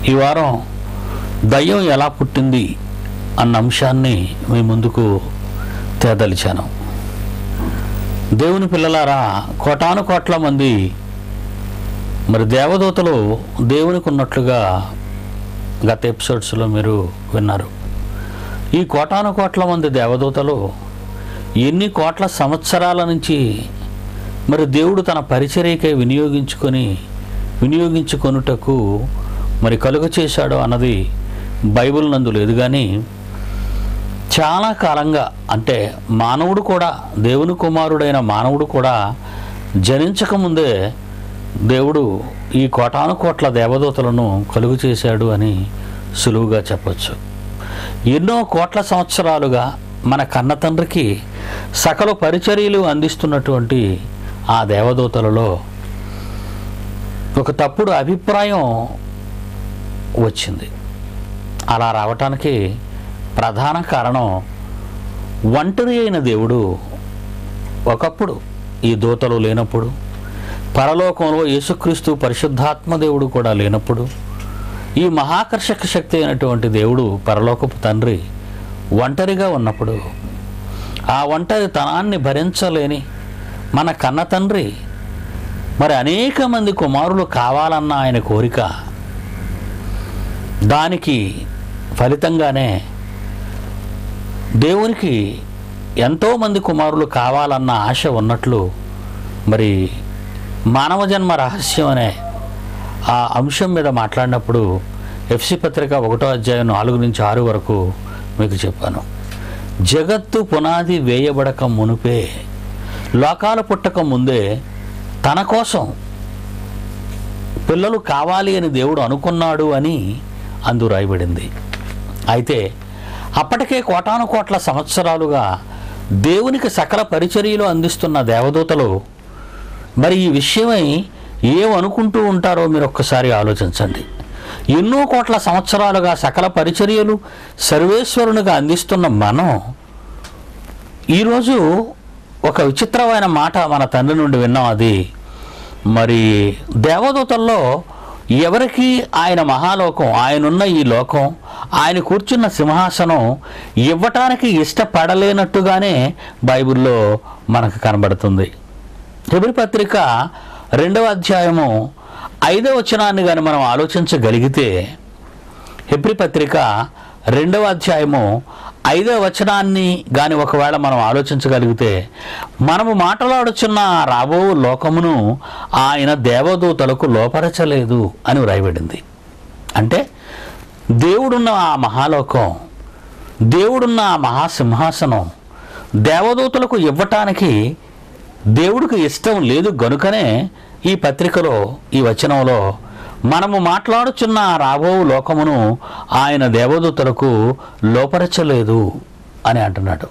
ఈ వారం దయ్యం ఎలా పుట్టింది అన్న అంశాన్ని మీ ముందుకు తేదలిచాను దేవుని పిల్లలారా కోటాను కోట్ల మంది మరి దేవదూతలు దేవునికి ఉన్నట్లుగా గత ఎపిసోడ్స్లో మీరు విన్నారు ఈ కోటాను కోట్ల మంది దేవదూతలు ఎన్ని కోట్ల సంవత్సరాల నుంచి మరి దేవుడు తన పరిచర్యకై వినియోగించుకొని వినియోగించుకొనుటకు మరి కలుగ చేశాడు అన్నది బైబిల్ నందు లేదు కానీ చాలా కాలంగా అంటే మానవుడు కూడా దేవుని కుమారుడైన మానవుడు కూడా జనించకముందే దేవుడు ఈ కోటాను కోట్ల దేవదూతలను కలుగు చేశాడు అని సులువుగా చెప్పొచ్చు ఎన్నో కోట్ల సంవత్సరాలుగా మన కన్న తండ్రికి సకల పరిచర్యలు అందిస్తున్నటువంటి ఆ దేవదూతలలో ఒక తప్పుడు అభిప్రాయం వచ్చింది అలా రావటానికి ప్రధాన కారణం ఒంటరి అయిన దేవుడు ఒకప్పుడు ఈ దూతలు లేనప్పుడు పరలోకంలో యేసుక్రీస్తు పరిశుద్ధాత్మ దేవుడు కూడా లేనప్పుడు ఈ మహాకర్షక శక్తి అయినటువంటి దేవుడు పరలోకపు తండ్రి ఒంటరిగా ఉన్నప్పుడు ఆ ఒంటరితనాన్ని భరించలేని మన కన్న తండ్రి మరి అనేక మంది కుమారులు కావాలన్న ఆయన కోరిక దానికి ఫలితంగానే దేవునికి ఎంతోమంది కుమారులు కావాలన్న ఆశ ఉన్నట్లు మరి మానవ జన్మ రహస్యం అనే ఆ అంశం మీద మాట్లాడినప్పుడు ఎఫ్సి పత్రిక ఒకటో అధ్యాయం నాలుగు నుంచి ఆరు వరకు మీకు చెప్పాను జగత్తు పునాది వేయబడక మునుపే లోకాలు పుట్టక ముందే తన కోసం పిల్లలు కావాలి అని దేవుడు అనుకున్నాడు అని అందు రాయబడింది అయితే అప్పటికే కోటాను కోట్ల సంవత్సరాలుగా దేవునికి సకల పరిచర్యలు అందిస్తున్న దేవదూతలు మరి ఈ విషయమై ఏమనుకుంటూ ఉంటారో మీరు ఒక్కసారి ఆలోచించండి ఎన్నో కోట్ల సంవత్సరాలుగా సకల పరిచర్యలు సర్వేశ్వరునిగా అందిస్తున్న మనం ఈరోజు ఒక విచిత్రమైన మాట మన తండ్రి నుండి విన్నాం అది మరి దేవదూతల్లో ఎవరికి ఆయన మహాలోకం ఆయనున్న ఈ లోకం ఆయన కూర్చున్న సింహాసనం ఇవ్వటానికి ఇష్టపడలేనట్టుగానే బైబిల్లో మనకు కనబడుతుంది హెబ్రి పత్రిక రెండవ అధ్యాయము ఐదవ వచనాన్ని కానీ మనం ఆలోచించగలిగితే హెబ్రి పత్రిక రెండవ అధ్యాయము ఐదవ వచనాన్ని కానీ ఒకవేళ మనం ఆలోచించగలిగితే మనము మాట్లాడుచున్న ఆ రాబో లోకమును ఆయన దేవదూతలకు లోపరచలేదు అని వ్రాయబడింది అంటే దేవుడున్న ఆ మహాలోకం దేవుడున్న ఆ మహాసింహాసనం దేవదూతలకు ఇవ్వటానికి దేవుడికి ఇష్టం లేదు గనుకనే ఈ పత్రికలో ఈ వచనంలో మనము మాట్లాడుచున్న ఆ రాబో లోకమును ఆయన దేవదూతలకు లోపరచలేదు అని అంటున్నాడు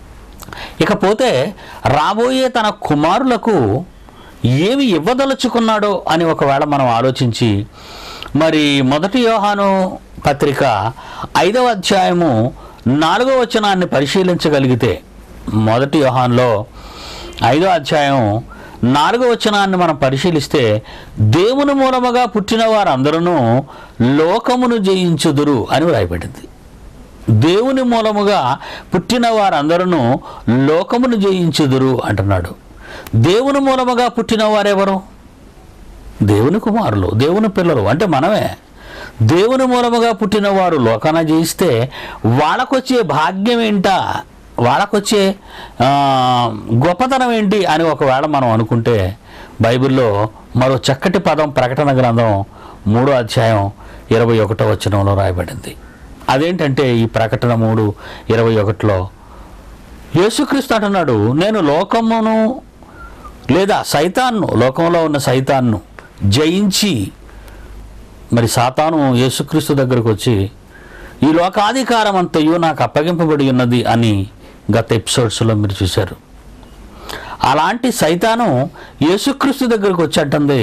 ఇకపోతే రాబోయే తన కుమారులకు ఏమి ఇవ్వదలుచుకున్నాడో అని ఒకవేళ మనం ఆలోచించి మరి మొదటి యోహాను పత్రిక ఐదవ అధ్యాయము నాలుగవ వచనాన్ని పరిశీలించగలిగితే మొదటి యోహాన్లో ఐదో అధ్యాయం నాలుగో వచనాన్ని మనం పరిశీలిస్తే దేవుని మూలముగా పుట్టిన వారందరూ లోకమును జయించుదురు అని వ్రాయబడింది దేవుని మూలముగా పుట్టిన వారందరూ లోకమును జయించుదురు అంటున్నాడు దేవుని మూలముగా పుట్టిన వారెవరు దేవుని కుమారులు దేవుని పిల్లలు అంటే మనమే దేవుని మూలముగా పుట్టిన వారు లోకాన జయిస్తే వాళ్ళకొచ్చే భాగ్యం ఏంటా వాళ్ళకొచ్చే ఆ, గొప్పతనం ఏంటి అని ఒకవేళ మనం అనుకుంటే బైబిల్లో మరో చక్కటి పదం ప్రకటన గ్రంథం మూడో అధ్యాయం ఇరవై ఒకటో వచనంలో రాయబడింది అదేంటంటే ఈ ప్రకటన మూడు ఇరవై ఒకటిలో యేసుక్రీస్తు అంటున్నాడు నేను లోకమును లేదా సైతాన్ను లోకంలో ఉన్న సైతాన్ను జయించి మరి సాతాను యేసుక్రీస్తు దగ్గరకు వచ్చి ఈ లోకాధికారం అంతయు నాకు అప్పగింపబడి ఉన్నది అని గత ఎపిసోడ్స్లో మీరు చూశారు అలాంటి సైతాను యేసుక్రీస్తు దగ్గరకు వచ్చేటంది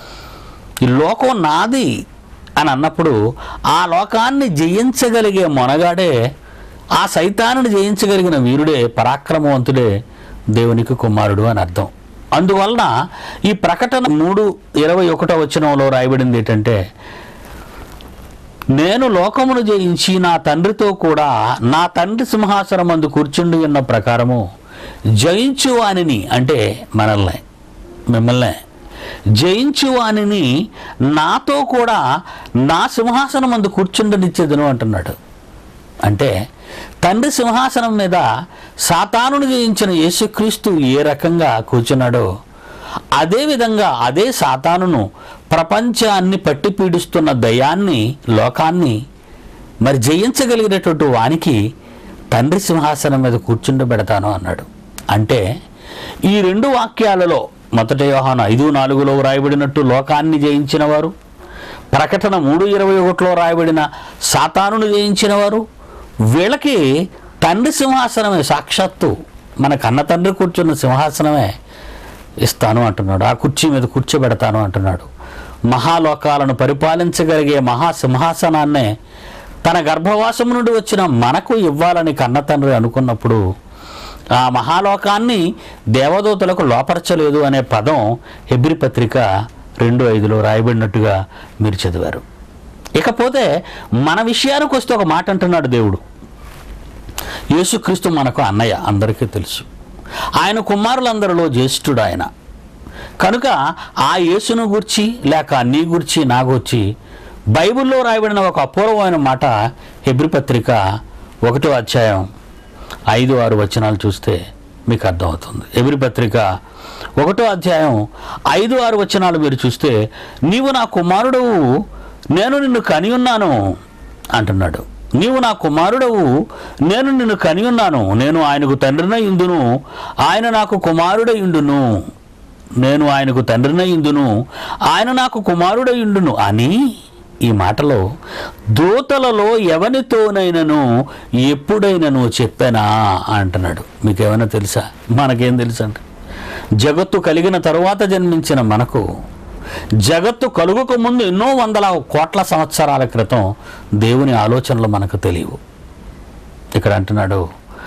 ఈ లోకం నాది అని అన్నప్పుడు ఆ లోకాన్ని జయించగలిగే మొనగాడే ఆ సైతానుని జయించగలిగిన వీరుడే పరాక్రమవంతుడే దేవునికి కుమారుడు అని అర్థం అందువలన ఈ ప్రకటన మూడు ఇరవై ఒకటో వచనంలో రాయబడింది ఏంటంటే నేను లోకమును జయించి నా తండ్రితో కూడా నా తండ్రి సింహాసనం అందు కూర్చుండి ఉన్న ప్రకారము జయించు వానిని అంటే మనల్ని మిమ్మల్ని జయించు వానిని నాతో కూడా నా సింహాసనం అందు కూర్చుండనిచ్చేదను అంటున్నాడు అంటే తండ్రి సింహాసనం మీద సాతానును జయించిన యేసుక్రీస్తు ఏ రకంగా కూర్చున్నాడో అదే విధంగా అదే సాతానును ప్రపంచాన్ని పట్టి పీడిస్తున్న దయాన్ని లోకాన్ని మరి జయించగలిగినటువంటి వానికి తండ్రి సింహాసనం మీద కూర్చుండబెడతాను అన్నాడు అంటే ఈ రెండు వాక్యాలలో మొదటి యోహాను ఐదు నాలుగులో వ్రాయబడినట్టు లోకాన్ని జయించిన వారు ప్రకటన మూడు ఇరవై ఒకటిలో రాయబడిన సాతానును జయించిన వారు వీళ్ళకి తండ్రి సింహాసనమే సాక్షాత్తు మన కన్న తండ్రి కూర్చున్న సింహాసనమే ఇస్తాను అంటున్నాడు ఆ కుర్చీ మీద కూర్చోబెడతాను అంటున్నాడు మహాలోకాలను పరిపాలించగలిగే మహాసింహాసనాన్నే తన గర్భవాసం నుండి వచ్చిన మనకు ఇవ్వాలని కన్న తండ్రి అనుకున్నప్పుడు ఆ మహాలోకాన్ని దేవదూతలకు లోపరచలేదు అనే పదం హెబ్రి పత్రిక రెండు ఐదులో రాయబడినట్టుగా మీరు చదివారు ఇకపోతే మన విషయానికి వస్తే ఒక మాట అంటున్నాడు దేవుడు యేసుక్రీస్తు మనకు అన్నయ్య అందరికీ తెలుసు ఆయన కుమారులందరిలో జ్యేష్ఠుడు ఆయన కనుక ఆ యేసును గుర్చి లేక నీ గుర్చి నా గుర్చి బైబిల్లో రాయబడిన ఒక అపూర్వమైన మాట హెబ్రి పత్రిక ఒకటో అధ్యాయం ఐదు ఆరు వచనాలు చూస్తే మీకు అర్థమవుతుంది ఎబ్రి పత్రిక ఒకటో అధ్యాయం ఐదు ఆరు వచనాలు మీరు చూస్తే నీవు నా కుమారుడవు నేను నిన్ను కని ఉన్నాను అంటున్నాడు నీవు నా కుమారుడవు నేను నిన్ను కని ఉన్నాను నేను ఆయనకు తండ్రిన ఇందును ఆయన నాకు కుమారుడై ఇండును నేను ఆయనకు తండ్రిన ఇందును ఆయన నాకు కుమారుడై ఇండును అని ఈ మాటలో దూతలలో ఎవనితోనైనను ఎప్పుడైనను చెప్పానా అంటున్నాడు మీకేమైనా తెలుసా మనకేం తెలుసు అంటే జగత్తు కలిగిన తరువాత జన్మించిన మనకు జగత్తు కలుగుకు ముందు ఎన్నో వందల కోట్ల సంవత్సరాల క్రితం దేవుని ఆలోచనలు మనకు తెలియవు ఇక్కడ అంటున్నాడు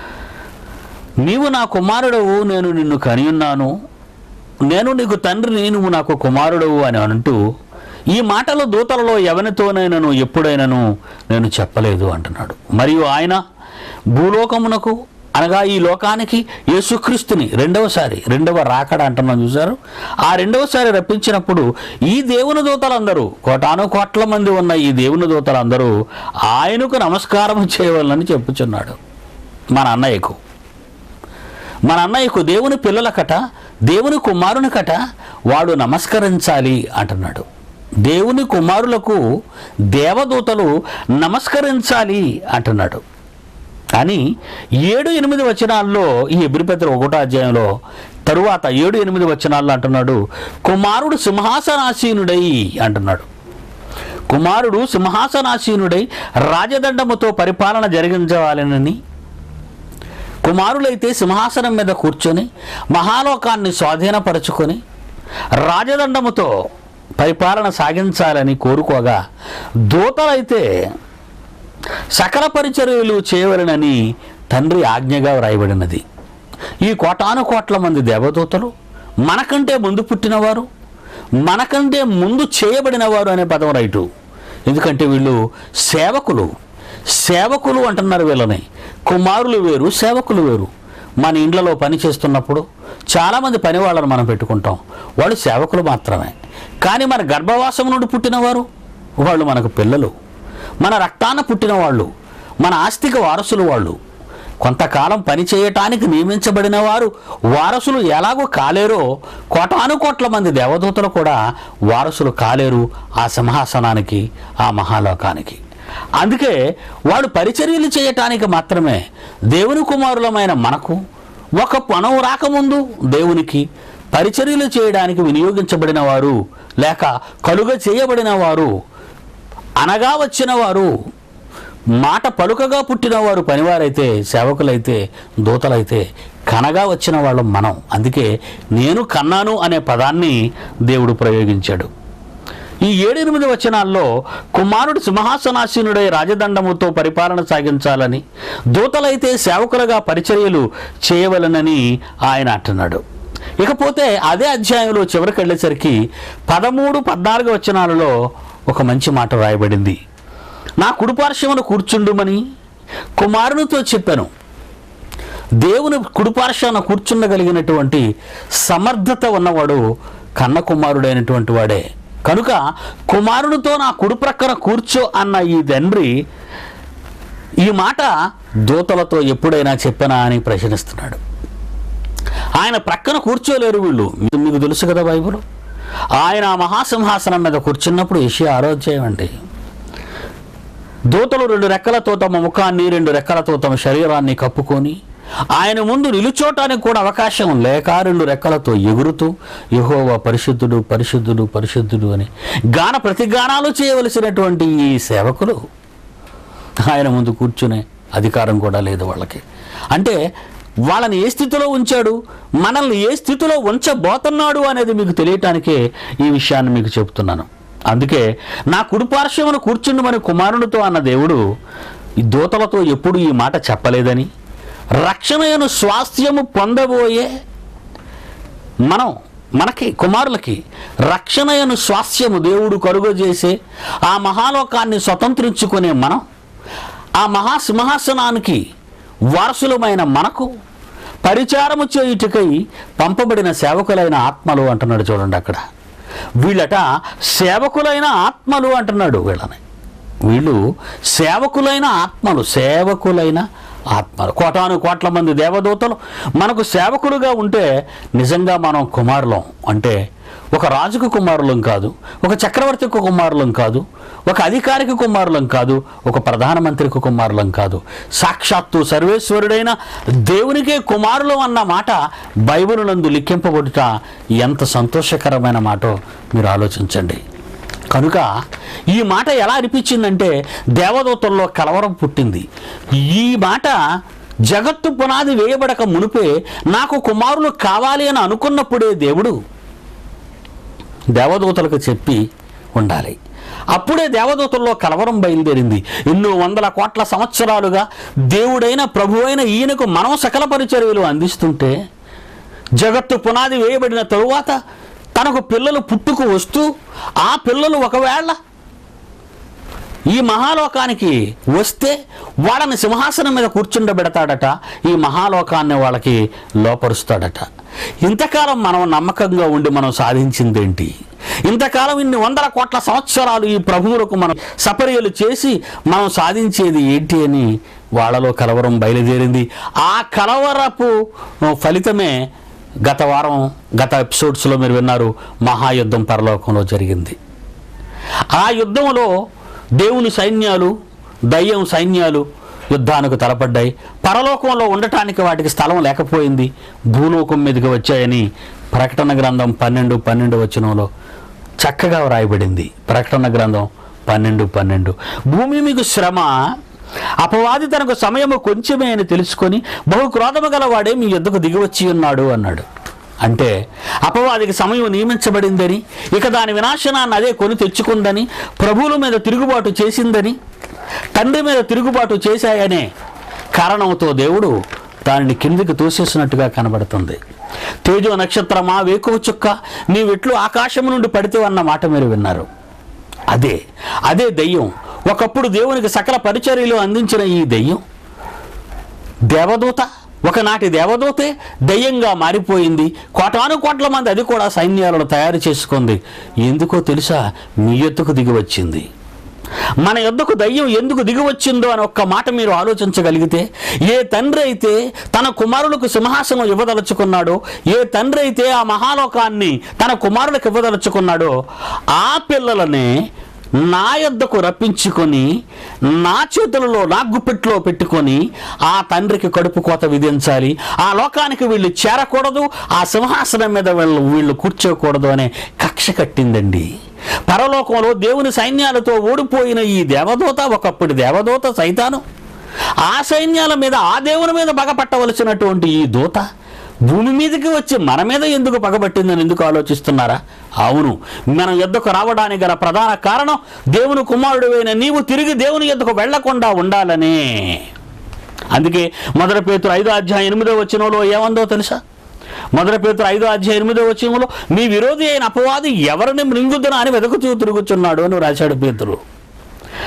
నీవు నా కుమారుడవు నేను నిన్ను కనియున్నాను నేను నీకు తండ్రిని నువ్వు నాకు కుమారుడవు అని అంటూ ఈ మాటలు దూతలలో ఎవరితోనైనాను ఎప్పుడైనాను నేను చెప్పలేదు అంటున్నాడు మరియు ఆయన భూలోకమునకు అనగా ఈ లోకానికి యేసుక్రీస్తుని రెండవసారి రెండవ రాకడ అంటున్నాం చూసారు ఆ రెండవసారి రప్పించినప్పుడు ఈ దేవుని దూతలందరూ కోటాను కోట్ల మంది ఉన్న ఈ దేవుని దూతలందరూ ఆయనకు నమస్కారం చేయవాలని చెప్పుచున్నాడు మన అన్నయ్యకు మన అన్నయ్యకు దేవుని పిల్లలకట దేవుని కుమారునికట వాడు నమస్కరించాలి అంటున్నాడు దేవుని కుమారులకు దేవదూతలు నమస్కరించాలి అంటున్నాడు అని ఏడు ఎనిమిది వచనాల్లో ఈ ఎబ్రిపత్రి ఒకటో అధ్యాయంలో తరువాత ఏడు ఎనిమిది వచనాల్లో అంటున్నాడు కుమారుడు సింహాసనాసీనుడై అంటున్నాడు కుమారుడు సింహాసనాసీనుడై రాజదండముతో పరిపాలన జరిగించవాలనని కుమారులైతే సింహాసనం మీద కూర్చొని మహాలోకాన్ని స్వాధీనపరచుకొని రాజదండముతో పరిపాలన సాగించాలని కోరుకోగా దూతలైతే సకల పరిచర్యలు చేయవలనని తండ్రి ఆజ్ఞగా వ్రాయబడినది ఈ కోటాను కోట్ల మంది దేవదూతలు మనకంటే ముందు పుట్టినవారు మనకంటే ముందు చేయబడినవారు అనే పదం రైటు ఎందుకంటే వీళ్ళు సేవకులు సేవకులు అంటున్నారు వీళ్ళని కుమారులు వేరు సేవకులు వేరు మన ఇండ్లలో పని చేస్తున్నప్పుడు చాలామంది పని వాళ్ళని మనం పెట్టుకుంటాం వాళ్ళు సేవకులు మాత్రమే కానీ మన గర్భవాసం నుండి పుట్టినవారు వాళ్ళు మనకు పిల్లలు మన రక్తాన పుట్టిన వాళ్ళు మన ఆస్తిక వారసులు వాళ్ళు కొంతకాలం పని చేయటానికి నియమించబడిన వారు వారసులు ఎలాగో కాలేరో కోటాను కోట్ల మంది దేవదూతలు కూడా వారసులు కాలేరు ఆ సింహాసనానికి ఆ మహాలోకానికి అందుకే వాడు పరిచర్యలు చేయటానికి మాత్రమే దేవుని కుమారులమైన మనకు ఒక పణం రాకముందు దేవునికి పరిచర్యలు చేయడానికి వినియోగించబడిన వారు లేక కలుగ చేయబడిన వారు అనగా వచ్చిన వారు మాట పలుకగా పుట్టిన వారు పనివారైతే సేవకులైతే దూతలైతే కనగా వచ్చిన వాళ్ళం మనం అందుకే నేను కన్నాను అనే పదాన్ని దేవుడు ప్రయోగించాడు ఈ ఏడెనిమిది వచనాల్లో కుమారుడు సింహాసనాసీనుడై రాజదండముతో పరిపాలన సాగించాలని దూతలైతే సేవకులుగా పరిచర్యలు చేయవలనని ఆయన అంటున్నాడు ఇకపోతే అదే అధ్యాయంలో చివరికి వెళ్ళేసరికి పదమూడు పద్నాలుగు వచనాలలో ఒక మంచి మాట రాయబడింది నా కుడిపార్శ్వమును కూర్చుండుమని కుమారునితో చెప్పాను దేవుని కుడిపార్శ్వాన కూర్చుండగలిగినటువంటి సమర్థత ఉన్నవాడు కన్న కుమారుడైనటువంటి వాడే కనుక కుమారునితో నా కుడి ప్రక్కన కూర్చో అన్న ఈ తండ్రి ఈ మాట దూతలతో ఎప్పుడైనా చెప్పనా అని ప్రశ్నిస్తున్నాడు ఆయన ప్రక్కన కూర్చోలేరు వీళ్ళు మీకు- మీకు తెలుసు కదా బైబుల్ ఆయన ఆ మహాసింహాసనం మీద కూర్చున్నప్పుడు యెషయా ఆరోగ్యం అండి దూతలు రెండు రెక్కలతో తమ ముఖాన్ని రెండు రెక్కలతో తమ శరీరాన్ని కప్పుకొని ఆయన ముందు నిలుచోటానికి కూడా అవకాశం లేక రెండు రెక్కలతో ఎగురుతూ యెహోవా పరిశుద్ధుడు పరిశుద్ధుడు పరిశుద్ధుడు అని గాన ప్రతిగానాలు చేయవలసినటువంటి ఈ సేవకులు ఆయన ముందు కూర్చునే అధికారం కూడా లేదు వాళ్ళకి అంటే వాళ్ళని ఏ స్థితిలో ఉంచాడు మనల్ని ఏ స్థితిలో ఉంచబోతున్నాడు అనేది మీకు తెలియటానికే ఈ విషయాన్ని మీకు చెప్తున్నాను అందుకే నా కుడిపార్శ్వమును కూర్చుండమని కుమారునితో అన్న దేవుడు ఈ దూతలతో ఎప్పుడు ఈ మాట చెప్పలేదని రక్షణయను స్వాస్థ్యము పొందబోయే మనం మనకి కుమారులకి రక్షణయను స్వాస్థ్యము దేవుడు కలుగజేసే ఆ మహాలోకాన్ని స్వతంత్రించుకునే మనం ఆ మహాసింహాసనానికి వారసులమైన మనకు పరిచారము చేయుటకై పంపబడిన సేవకులైన ఆత్మలు అంటున్నాడు చూడండి అక్కడ వీళ్ళట సేవకులైన ఆత్మలు అంటున్నాడు వీళ్ళని వీళ్ళు సేవకులైన ఆత్మలు సేవకులైన ఆత్మలు కోటాను కోట్ల మంది దేవదూతలు మనకు సేవకులుగా ఉంటే నిజంగా మనం కుమారులం అంటే ఒక రాజుకు కుమారులం కాదు ఒక చక్రవర్తికి కుమారులం కాదు ఒక అధికారికి కుమారులం కాదు ఒక ప్రధానమంత్రికి కుమారులం కాదు సాక్షాత్తు సర్వేశ్వరుడైన దేవునికే కుమారులం అన్న మాట బైబిల్ నందు లిఖింపబడుట ఎంత సంతోషకరమైన మాటో మీరు ఆలోచించండి కనుక ఈ మాట ఎలా అనిపించిందంటే దేవదూతల్లో కలవరం పుట్టింది ఈ మాట జగత్తు పునాది వేయబడక మునిపే నాకు కుమారులు కావాలి అని అనుకున్నప్పుడే దేవుడు దేవదూతలకు చెప్పి ఉండాలి అప్పుడే దేవదూతల్లో కలవరం బయలుదేరింది ఎన్నో వందల కోట్ల సంవత్సరాలుగా దేవుడైన ప్రభువైన ఈయనకు మనం సకల పరిచర్యలు అందిస్తుంటే జగత్తు పునాది వేయబడిన తరువాత తనకు పిల్లలు పుట్టుకు వస్తూ ఆ పిల్లలు ఒకవేళ ఈ మహాలోకానికి వస్తే వాళ్ళని సింహాసనం మీద కూర్చుండబెడతాడట ఈ మహాలోకాన్ని వాళ్ళకి లోపరుస్తాడట ఇంతకాలం మనం నమ్మకంగా ఉండి మనం సాధించిందేంటి ఇంతకాలం ఇన్ని వందల కోట్ల సంవత్సరాలు ఈ ప్రభువులకు మనం సపర్యలు చేసి మనం సాధించేది ఏంటి అని వాళ్ళలో కలవరం బయలుదేరింది ఆ కలవరపు ఫలితమే గత వారం గత ఎపిసోడ్స్లో మీరు విన్నారు మహాయుద్ధం పరలోకంలో జరిగింది ఆ యుద్ధంలో దేవుని సైన్యాలు దయ్యం సైన్యాలు యుద్ధానికి తలపడ్డాయి పరలోకంలో ఉండటానికి వాటికి స్థలం లేకపోయింది భూలోకం మీదకి వచ్చాయని ప్రకటన గ్రంథం పన్నెండు పన్నెండు వచనంలో చక్కగా వ్రాయబడింది ప్రకటన గ్రంథం పన్నెండు పన్నెండు భూమి మీకు శ్రమ అపవాది తనకు సమయము కొంచెమే అని తెలుసుకొని బహు క్రోధము గలవాడే మీ యుద్ధకు దిగివచ్చి ఉన్నాడు అన్నాడు అంటే అపవాదికి సమయం నియమించబడిందని ఇక దాని వినాశనాన్ని అదే కొని తెచ్చుకుందని ప్రభువుల మీద తిరుగుబాటు చేసిందని తండ్రి మీద తిరుగుబాటు చేశాయనే కారణంతో దేవుడు దానిని కిందికి తోసేసినట్టుగా కనబడుతుంది తేజో నక్షత్రమా వేకువ చుక్క నీవెట్లు ఆకాశం నుండి పడితే అన్న మాట మీరు విన్నారు అదే అదే దెయ్యం ఒకప్పుడు దేవునికి సకల పరిచర్యలు అందించిన ఈ దెయ్యం దేవదూత ఒకనాటి దేవదూతే దెయ్యంగా మారిపోయింది కోటాను కోట్ల మంది అది కూడా సైన్యాలను తయారు చేసుకుంది ఎందుకో తెలుసా మీ ఎత్తుకు దిగి వచ్చింది మన యొద్దకు దయ్యం ఎందుకు దిగి వచ్చిందో అని ఒక్క మాట మీరు ఆలోచించగలిగితే ఏ తండ్రి అయితే తన కుమారులకు సింహాసనం ఇవ్వదలుచుకున్నాడో ఏ తండ్రి అయితే ఆ మహాలోకాన్ని తన కుమారులకు ఇవ్వదలుచుకున్నాడో ఆ పిల్లలనే నా యొద్దకు రప్పించుకొని నా చేతులలో నా గుప్పెట్లో పెట్టుకొని ఆ తండ్రికి కడుపు కోత విధించాలి ఆ లోకానికి వీళ్ళు చేరకూడదు ఆ సింహాసనం మీద వీళ్ళు వీళ్ళు కూర్చోకూడదు అనే కక్ష కట్టిందండి పరలోకంలో దేవుని సైన్యాలతో ఓడిపోయిన ఈ దేవదూత ఒకప్పుడు దేవదూత సైతాను ఆ సైన్యాల మీద ఆ దేవుని మీద పగపట్టవలసినటువంటి ఈ దూత భూమి మీదకి వచ్చి మన మీద ఎందుకు పగబట్టిందని ఎందుకు ఆలోచిస్తున్నారా అవును మనం యుద్ధకు రావడానికి గల ప్రధాన కారణం దేవుని కుమారుడువైన నీవు తిరిగి దేవుని యుద్ధకు వెళ్లకుండా ఉండాలనే అందుకే మొదటి పేతురు ఐదో అధ్యాయం ఎనిమిదో వచనంలో ఏమందో తెలుసా మొదటి పేతురు ఐదో అధ్యాయం ఎనిమిదో వచనంలో మీ విరోధి అయిన అపవాది ఎవరిని మృంగుదన అని వెతుకుతూ తిరుగుతున్నాడు అని రాశాడు పేతురు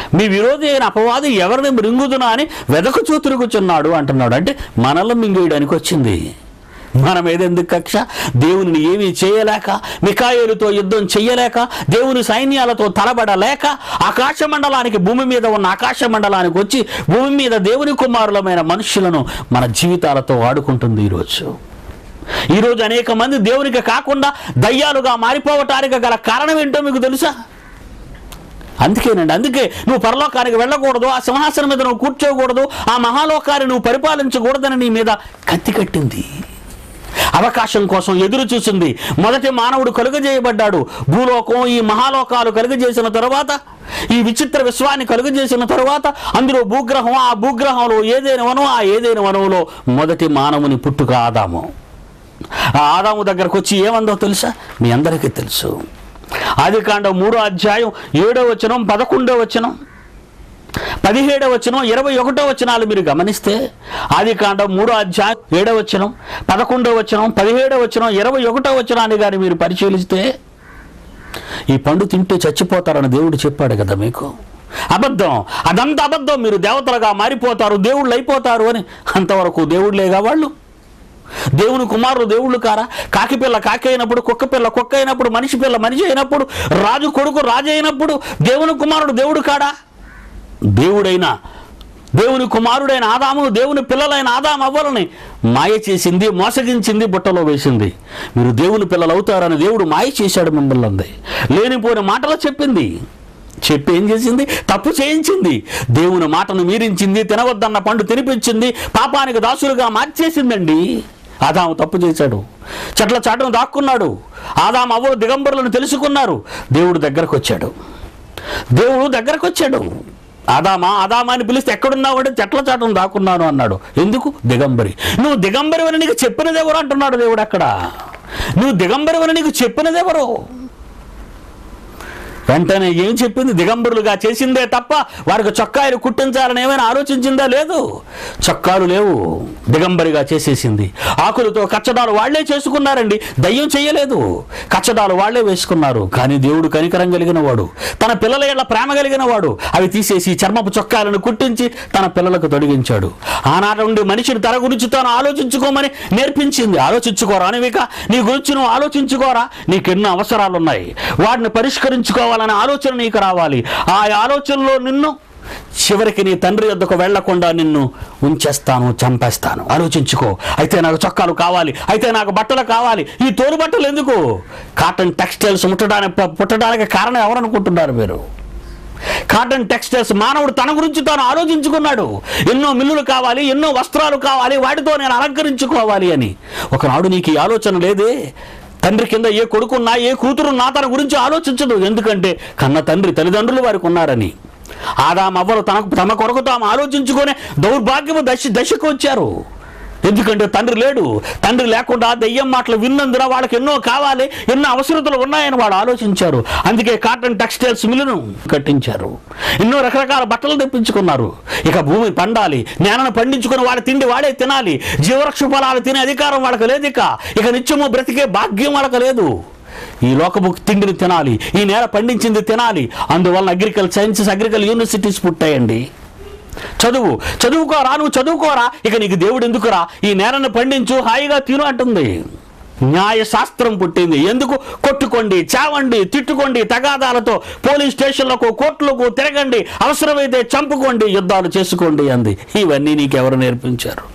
మీ విరోధి అయిన అపవాది ఎవరిని మృంగుదునా అని వెదకుచూ తిరుగుచున్నాడు అంటున్నాడు అంటే మనల్ని మింగేయడానికి వచ్చింది మన మీద ఎందుకు కక్ష దేవుని ఏమీ చేయలేక మికాయేలుతో యుద్ధం చెయ్యలేక దేవుని సైన్యాలతో తలబడలేక ఆకాశ మండలానికి భూమి మీద ఉన్న ఆకాశ మండలానికి వచ్చి భూమి మీద దేవుని కుమారులమైన మనుషులను మన జీవితాలతో ఆడుకుంటుంది ఈరోజు ఈరోజు అనేక మంది దేవునికి కాకుండా దయ్యాలుగా మారిపోవటానికి గల కారణం ఏంటో మీకు తెలుసా అందుకేనండి అందుకే నువ్వు పరలోకానికి వెళ్ళకూడదు ఆ సింహాసనం మీద నువ్వు కూర్చోకూడదు ఆ మహాలోకాన్ని నువ్వు పరిపాలించకూడదని నీ మీద కత్తి కట్టింది అవకాశం కోసం ఎదురు చూసింది మొదటి మానవుడు కలుగజేయబడ్డాడు భూలోకం ఈ మహాలోకాలు కలుగజేసిన తరువాత ఈ విచిత్ర విశ్వాన్ని కలుగజేసిన తరువాత అందులో భూగ్రహం ఆ భూగ్రహంలో ఏదైనా వనం ఆ ఏదైనా వనంలో మొదటి మానవుని పుట్టుక ఆదాము ఆ ఆదాము దగ్గరకు వచ్చి ఏమందో తెలుసా మీ అందరికీ తెలుసు ఆది కాండం మూడో అధ్యాయం ఏడో వచనం పదకొండో వచనం పదిహేడవ వచనం ఇరవై ఒకటో వచనాలు మీరు గమనిస్తే ఆది కాండం మూడో అధ్యాయం ఏడవ వచనం పదకొండో వచనం పదిహేడవ వచనం ఇరవై ఒకటో వచనాన్ని కానీ మీరు పరిశీలిస్తే ఈ పండు తింటే చచ్చిపోతారని దేవుడు చెప్పాడు కదా మీకు అబద్ధం అదంతా అబద్ధం మీరు దేవతలుగా మారిపోతారు దేవుళ్ళు అయిపోతారు అని అంతవరకు దేవుళ్ళేగా వాళ్ళు దేవుని కుమారులు దేవుళ్ళు కారా కాకి పిల్ల కాకి అయినప్పుడు కుక్క పిల్ల కుక్క అయినప్పుడు మనిషి పిల్ల మనిషి అయినప్పుడు రాజు కొడుకు రాజు అయినప్పుడు దేవుని కుమారుడు దేవుడు కాడా దేవుడైన దేవుని కుమారుడైన ఆదామును దేవుని పిల్లలైన ఆదాం అవ్వాలని మాయ చేసింది మోసగించింది బుట్టలో వేసింది మీరు దేవుని పిల్లలు అవుతారని దేవుడు మాయ చేశాడు మిమ్మల్ని అంది లేనిపోయిన మాటలు చెప్పింది చెప్పి ఏం చేసింది తప్పు చేయించింది దేవుని మాటను మీరించింది తినవద్దన్న పండు తినిపించింది పాపానికి దాసులుగా మార్చేసిందండి ఆదాము తప్పు చేశాడు చెట్ల చాటును దాక్కున్నాడు ఆదాము అవ్వలు దిగంబరులను తెలుసుకున్నారు దేవుడు దగ్గరకు వచ్చాడు దేవుడు దగ్గరకు వచ్చాడు ఆదామా ఆదామా అని పిలిస్తే ఎక్కడున్నావు అంటే చెట్ల చాటును దాక్కున్నాను అన్నాడు ఎందుకు దిగంబరి నువ్వు దిగంబరి అని నీకు చెప్పినదెవరు అంటున్నాడు దేవుడు అక్కడ నువ్వు దిగంబరి అని నీకు చెప్పినదెవరు వెంటనే ఏం చెప్పింది దిగంబరులుగా చేసిందే తప్ప వారికి చొక్కాయలు కుట్టించాలని ఏమైనా ఆలోచించిందా లేదు చొక్కాలు లేవు దిగంబరిగా చేసేసింది ఆకులతో కచ్చడాలు వాళ్లే చేసుకున్నారండి దయ్యం చేయలేదు కచ్చడాలు వాళ్లే వేసుకున్నారు కానీ దేవుడు కనికరం కలిగిన వాడు తన పిల్లల ఏళ్ల ప్రేమ కలిగిన వాడు అవి తీసేసి చర్మపు చొక్కాలను కుట్టించి తన పిల్లలకు తొడిగించాడు ఆనాటి నుండి మనిషిని తన గురించి తాను ఆలోచించుకోమని నేర్పించింది ఆలోచించుకోరా అనేవిక నీ గురించి నువ్వు ఆలోచించుకోరా నీకెన్నో అవసరాలు ఉన్నాయి వాటిని పరిష్కరించుకోవాలనే ఆలోచన నీకు రావాలి ఆ ఆలోచనలో నిన్ను చివరికి నీ తండ్రి వద్దకు వెళ్లకుండా నిన్ను ఉంచేస్తాను చంపేస్తాను ఆలోచించుకో అయితే నాకు చొక్కాలు కావాలి అయితే నాకు బట్టలు కావాలి ఈ తోలు బట్టలు ఎందుకు కాటన్ టెక్స్టైల్స్ ముట్టడానికి పుట్టడానికి కారణం ఎవరనుకుంటున్నారు మీరు కాటన్ టెక్స్టైల్స్ మానవుడు తన గురించి తాను ఆలోచించుకున్నాడు ఎన్నో మిల్లులు కావాలి ఎన్నో వస్త్రాలు కావాలి వాటితో నేను అలంకరించుకోవాలి అని ఒకనాడు నీకు ఈ ఆలోచన లేదే తండ్రి కింద ఏ కొడుకున్నా ఏ కూతురున్నా తన గురించి ఆలోచించదు ఎందుకంటే కన్న తండ్రి తల్లిదండ్రులు వారికి ఉన్నారని ఆదాం అవ్వలు తనకు తమ కొరకు తాము ఆలోచించుకునే దౌర్భాగ్యము దశ దశకు వచ్చారు ఎందుకంటే తండ్రి లేడు తండ్రి లేకుండా దెయ్యం మాటలు విన్నందున వాళ్ళకి ఎన్నో కావాలి ఎన్నో అవసరతలు ఉన్నాయని వాడు ఆలోచించారు అందుకే కాటన్ టెక్స్టైల్స్ మిల్లును కట్టించారు ఎన్నో రకరకాల బట్టలు తెప్పించుకున్నారు ఇక భూమి పండాలి నేలను పండించుకుని వాడి తిండి వాడే తినాలి జీవవృక్ష ఫలాలు తినే అధికారం వాళ్ళకి లేదు ఇక ఇక నిత్యము బ్రతికే భాగ్యం వాళ్ళకి లేదు ఈ లోకపు తిండిని తినాలి ఈ నేల పండించింది తినాలి అందువలన అగ్రికల్చర్ సైన్సెస్ అగ్రికల్ యూనివర్సిటీస్ పుట్టాయండి చదువు చదువుకోరా నువ్వు చదువుకోరా ఇక నీకు దేవుడు ఎందుకురా ఈ నేలను పండించు హాయిగా తిను అంటుంది న్యాయశాస్త్రం పుట్టింది ఎందుకు కొట్టుకోండి చావండి తిట్టుకోండి తగాదాలతో పోలీస్ స్టేషన్లకు కోర్టులకు తిరగండి అవసరమైతే చంపుకోండి యుద్ధాలు చేసుకోండి అంది ఇవన్నీ నీకెవరు నేర్పించారు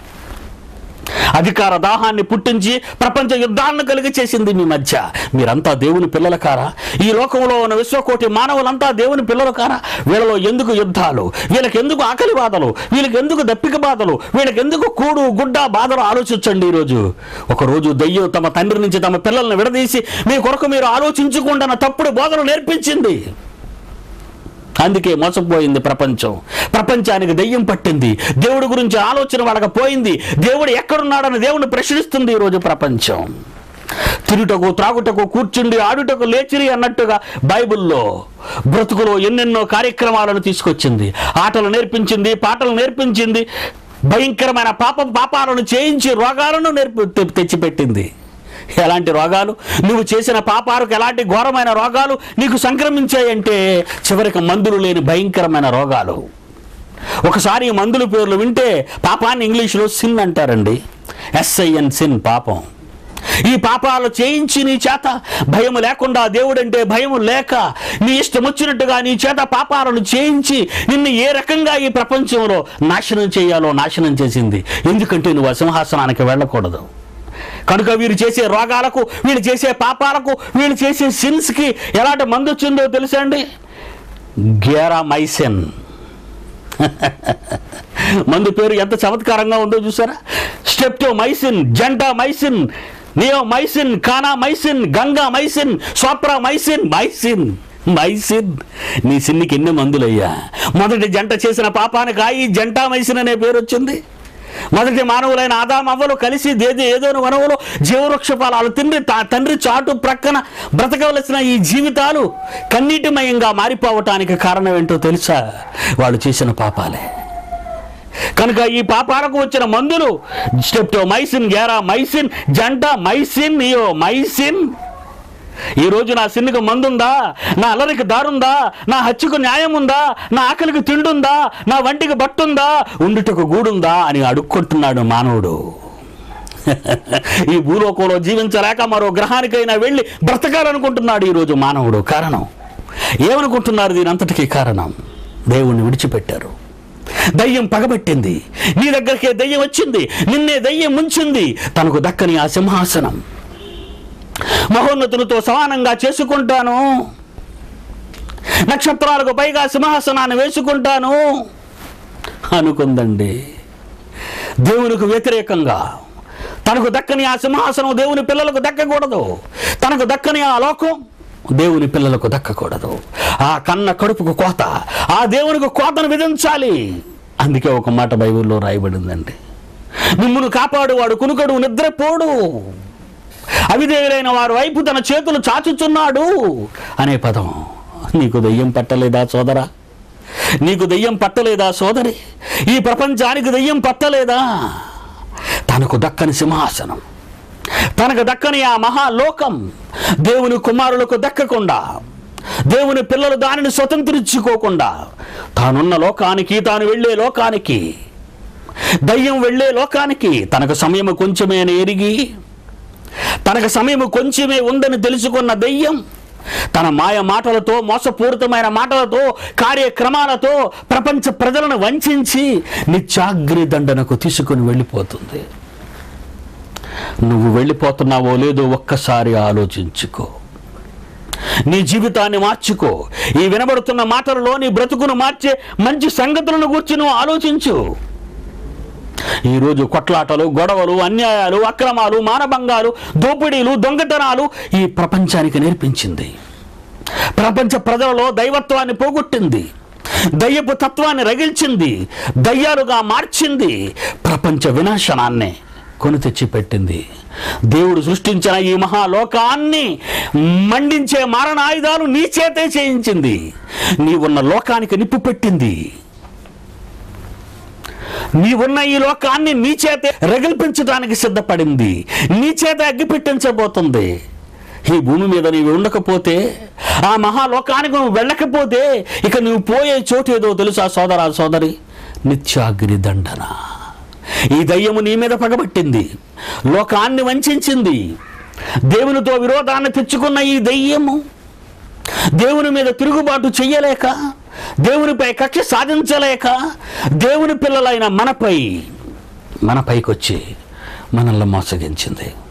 అధికార దాహాన్ని పుట్టించి ప్రపంచ యుద్ధాలను కలిగి చేసింది మీ మధ్య మీరంతా దేవుని పిల్లల కారా ఈ లోకంలో ఉన్న విశ్వకోటి మానవులంతా దేవుని పిల్లలు కారా వీళ్ళలో ఎందుకు యుద్ధాలు వీళ్ళకి ఎందుకు ఆకలి బాధలు వీళ్ళకి ఎందుకు దప్పిక బాధలు వీళ్ళకి ఎందుకు కూడు గుడ్డ బాధలు ఆలోచించండి ఈరోజు ఒకరోజు దయ్యం తమ తండ్రి నుంచి తమ పిల్లల్ని విడదీసి మీ కొరకు మీరు ఆలోచించకుండా తప్పుడు బోధలు నేర్పించింది అందుకే మోసపోయింది ప్రపంచం ప్రపంచానికి దయ్యం పట్టింది దేవుడి గురించి ఆలోచన వాళ్ళకి పోయింది దేవుడు ఎక్కడున్నాడని దేవుడిని ప్రశ్నిస్తుంది ఈరోజు ప్రపంచం తిరుటకు త్రాగుటకు కూర్చుండి ఆడుటకు లేచిరి అన్నట్టుగా బైబిల్లో బ్రతుకులో ఎన్నెన్నో కార్యక్రమాలను తీసుకొచ్చింది ఆటలు నేర్పించింది పాటలు నేర్పించింది భయంకరమైన పాపం పాపాలను చేయించి రోగాలను నేర్పి తె- తెచ్చిపెట్టింది ఎలాంటి రోగాలు నువ్వు చేసిన పాపాలకు ఎలాంటి ఘోరమైన రోగాలు నీకు సంక్రమించాయంటే చివరికి మందులు లేని భయంకరమైన రోగాలు ఒకసారి ఈ మందుల పేర్లు వింటే పాపాన్ని ఇంగ్లీష్లో సిన్ అంటారండి ఎస్ఐఎన్ సిన్ పాపం ఈ పాపాలు చేయించి నీ చేత భయం లేకుండా దేవుడంటే భయం లేక నీ ఇష్టం వచ్చినట్టుగా నీ చేత పాపాలను చేయించి నిన్ను ఏ రకంగా ఈ ప్రపంచంలో నాశనం చేయాలో నాశనం చేసింది ఎందుకంటే నువ్వు అసింహాసనానికి వెళ్ళకూడదు కనుక వీరు చేసే రోగాలకు వీళ్ళు చేసే పాపాలకు వీళ్ళు చేసే సిన్స్కి ఎలాంటి మందు వచ్చిందో తెలుసా అండి గ్యారామైసెన్ మందు పేరు ఎంత చమత్కారంగా ఉందో చూసారా స్టెప్టో మైసిన్ జంటా మైసిన్ నియో మైసిన్ కానా మైసిన్ గంగా మైసిన్ స్వప్రా మైసిన్ మైసిన్ మైసిన్ నీ సిన్నికి ఎన్ని మందులయ్యా మొదటి జంట చేసిన పాపానికి ఆ ఈ జంటా మైసిన్ అనే పేరు వచ్చింది మొదటి మానవులైన ఆదాం అవ్వలు కలిసి దేదే ఏదో వనవులో జీవవృక్ష ఫలాలు తిండి తా- తండ్రి చాటు ప్రక్కన బ్రతకవలసిన ఈ జీవితాలు కన్నీటిమయంగా మారిపోవటానికి కారణం ఏంటో తెలుసా వాళ్ళు చేసిన పాపాలే కనుక ఈ పాపాలకు వచ్చిన మందులు స్టెప్టో మైసిన్ గ్యారా మైసిన్ జంట మైసిన్ నియో మైసిన్ ఈ రోజు నా సిన్నుకు మందుందా నా అల్లరికి దారుందా నా హత్యకు న్యాయం ఉందా నా ఆకలికి తిండుందా నా వంటికి బట్టుందా ఉండుటకు గూడుందా అని అడుక్కుంటున్నాడు మానవుడు ఈ భూలోకంలో జీవించలేక మరో గ్రహానికైనా వెళ్ళి బ్రతకాలనుకుంటున్నాడు ఈరోజు మానవుడు కారణం ఏమనుకుంటున్నారు దీనంతటికీ కారణం దేవుణ్ణి విడిచిపెట్టారు దయ్యం పగబట్టింది నీ దగ్గరికే దయ్యం వచ్చింది నిన్నే దయ్యం ముంచింది తనకు దక్కని ఆ సింహాసనం మహోన్నతులతో సమానంగా చేసుకుంటాను నక్షత్రాలకు పైగా సింహాసనాన్ని వేసుకుంటాను అనుకుందండి దేవునికి వ్యతిరేకంగా తనకు దక్కని ఆ సింహాసనం దేవుని పిల్లలకు దక్కకూడదు తనకు దక్కని ఆ లోకం దేవుని పిల్లలకు దక్కకూడదు ఆ కన్న కడుపుకు కోత ఆ దేవునికి కోతను విధించాలి అందుకే ఒక మాట బైబిల్లో రాయబడిందండి మిమ్మును కాపాడువాడు కునుకడు నిద్రపోడు అవిధేయులైన వారి వైపు తన చేతులు చాచుచున్నాడు అనే పదం నీకు దెయ్యం పట్టలేదా సోదరా నీకు దెయ్యం పట్టలేదా సోదరి ఈ ప్రపంచానికి దెయ్యం పట్టలేదా తనకు దక్కని సింహాసనం తనకు దక్కని ఆ మహాలోకం దేవుని కుమారులకు దక్కకుండా దేవుని పిల్లలు దానిని స్వతంత్రించుకోకుండా తానున్న లోకానికి తాను వెళ్ళే లోకానికి దయ్యం వెళ్ళే లోకానికి తనకు సమయం కొంచెమే అని ఎరిగి తనకు సమయం కొంచెమే ఉందని తెలుసుకున్న దెయ్యం తన మాయ మాటలతో మోసపూరితమైన మాటలతో కార్యక్రమాలతో ప్రపంచ ప్రజలను వంచి నిత్యాగ్ని దండనకు తీసుకుని వెళ్ళిపోతుంది నువ్వు వెళ్ళిపోతున్నావో లేదో ఒక్కసారి ఆలోచించుకో నీ జీవితాన్ని మార్చుకో ఈ వినబడుతున్న మాటలలో నీ బ్రతుకును మార్చే మంచి సంగతులను గురించి నువ్వు ఆలోచించు ఈరోజు కొట్లాటలు గొడవలు అన్యాయాలు అక్రమాలు మానభంగాలు దోపిడీలు దొంగతనాలు ఈ ప్రపంచానికి నేర్పించింది ప్రపంచ ప్రజలలో దైవత్వాన్ని పోగొట్టింది దయ్యపు తత్వాన్ని రగిల్చింది దయ్యాలుగా మార్చింది ప్రపంచ వినాశనాన్నే కొని తెచ్చి పెట్టింది దేవుడు సృష్టించిన ఈ మహాలోకాన్ని మండించే మారణాయుధాలు నీ చేతే చేయించింది నీవున్న లోకానికి నిప్పు పెట్టింది నీవున్న ఈ లోకాన్ని నీ చేతే రగిల్పించడానికి సిద్ధపడింది నీ చేత అగ్గి పెట్టించబోతుంది ఈ భూమి మీద నీవు ఉండకపోతే ఆ మహాలోకానికి నువ్వు వెళ్ళకపోతే ఇక నువ్వు పోయే చోటు ఏదో తెలుసా సోదరా సోదరి నిత్యాగ్ని దండన ఈ దయ్యము నీ మీద పగబట్టింది లోకాన్ని వంచింది దేవునితో విరోధాన్ని తెచ్చుకున్న ఈ దయ్యము దేవుని మీద తిరుగుబాటు చెయ్యలేక దేవునిపై కక్ష సాధించలేక దేవుని పిల్లలైన మనపై మనపైకొచ్చి మనల్ని మోసగించింది